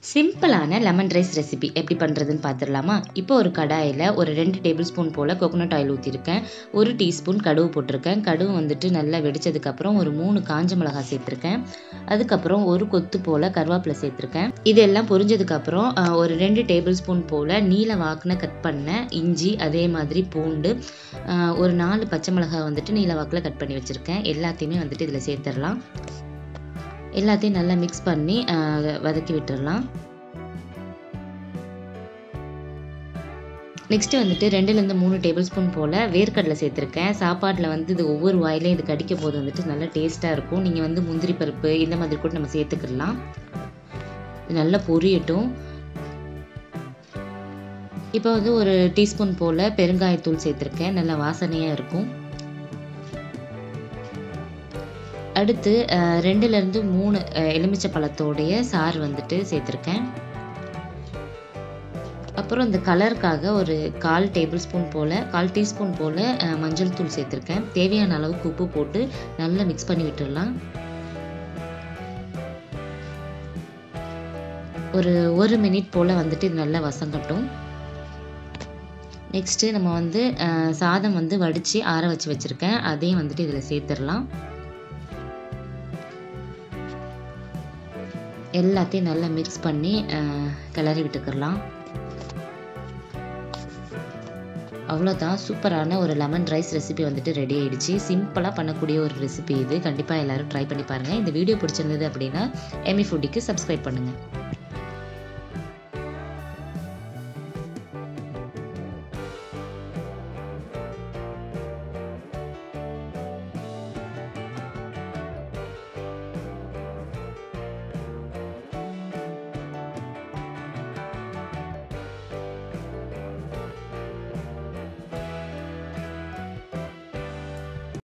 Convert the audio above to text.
சிம்பிளான lemon rice recipe எப்படி பண்ணுறதுன்னு பார்த்துடலாமா இப்போ ஒரு கடாயில் ஒரு ரெண்டு டேபிள் ஸ்பூன் போல் கோகோனட் ஆயில் ஊற்றிருக்கேன் ஒரு டீஸ்பூன் கடுகு போட்டிருக்கேன் கடுகு வந்துட்டு நல்லா வெடிச்சதுக்கப்புறம் ஒரு மூணு காஞ்ச மிளகாய் சேர்த்துருக்கேன் அதுக்கப்புறம் ஒரு கொத்து போல் கருவேப்பிலை சேர்த்துருக்கேன் இதெல்லாம் பொரிஞ்சதுக்கப்புறம் அஹ், ஒரு ரெண்டு டேபிள் ஸ்பூன் போல் நீல வாக்கில் கட் பண்ண இஞ்சி அதே மாதிரி பூண்டு அஹ், ஒரு நாலு பச்சை மிளகாய் வந்துட்டு நீல வாக்கில் கட் பண்ணி வச்சுருக்கேன் எல்லாத்தையுமே வந்துட்டு இதில் சேர்த்துடலாம் எல்லாத்தையும் நல்லா மிக்ஸ் பண்ணி அஹ், வதக்கி விட்டுறலாம் நெக்ஸ்ட் வந்துட்டு ரெண்டுலேருந்து மூணு டேபிள் ஸ்பூன் போல் வேர்க்கடலை சேர்த்துருக்கேன் சாப்பாட்டில் வந்து இது ஒவ்வொரு வாயிலையும் இது கடிக்கும் போது வந்துட்டு நல்லா டேஸ்ட்டாக இருக்கும் நீங்கள் வந்து முந்திரி பருப்பு இந்த மாதிரி கூட நம்ம சேர்த்துக்கலாம் இது நல்லா பொரியட்டும் இப்போ வந்து ஒரு டீஸ்பூன் போல் பெருங்காயத்தூள் சேர்த்துருக்கேன் நல்லா வாசனையாக இருக்கும் அடுத்து அஹ், ரெண்டுலேருந்து மூணு அஹ், எலுமிச்சை பழத்தோடைய சாறு வந்துட்டு சேர்த்துருக்கேன் அப்புறம் இந்த கலருக்காக ஒரு கால் டேபிள் ஸ்பூன் போல் கால் டீஸ்பூன் போல் அஹ், மஞ்சள் தூள் சேர்த்துருக்கேன் தேவையான அளவுக்கு உப்பு போட்டு நல்லா மிக்ஸ் பண்ணி விட்டுடலாம் ஒரு ஒரு மினிட் போல் வந்துட்டு இது நல்லா வசங்கட்டும் நெக்ஸ்ட்டு நம்ம வந்து அஹ், சாதம் வந்து வடித்து ஆற வச்சு வச்சுருக்கேன் அதையும் வந்துட்டு இதில் சேர்த்துடலாம் எல்லாத்தையும் நல்லா மிக்ஸ் பண்ணி அஹ், கிளறி விட்டுக்கிடலாம் அவ்வளோதான் சூப்பரான ஒரு லெமன் ரைஸ் ரெசிபி வந்துட்டு ரெடி ஆயிடுச்சு சிம்பிளாக பண்ணக்கூடிய ஒரு ரெசிபி இது கண்டிப்பாக எல்லாரும் ட்ரை பண்ணி பாருங்கள் இந்த வீடியோ பிடிச்சிருந்தது அப்படின்னா எமி ஃபுட்டிக்கு சப்ஸ்கிரைப் பண்ணுங்கள்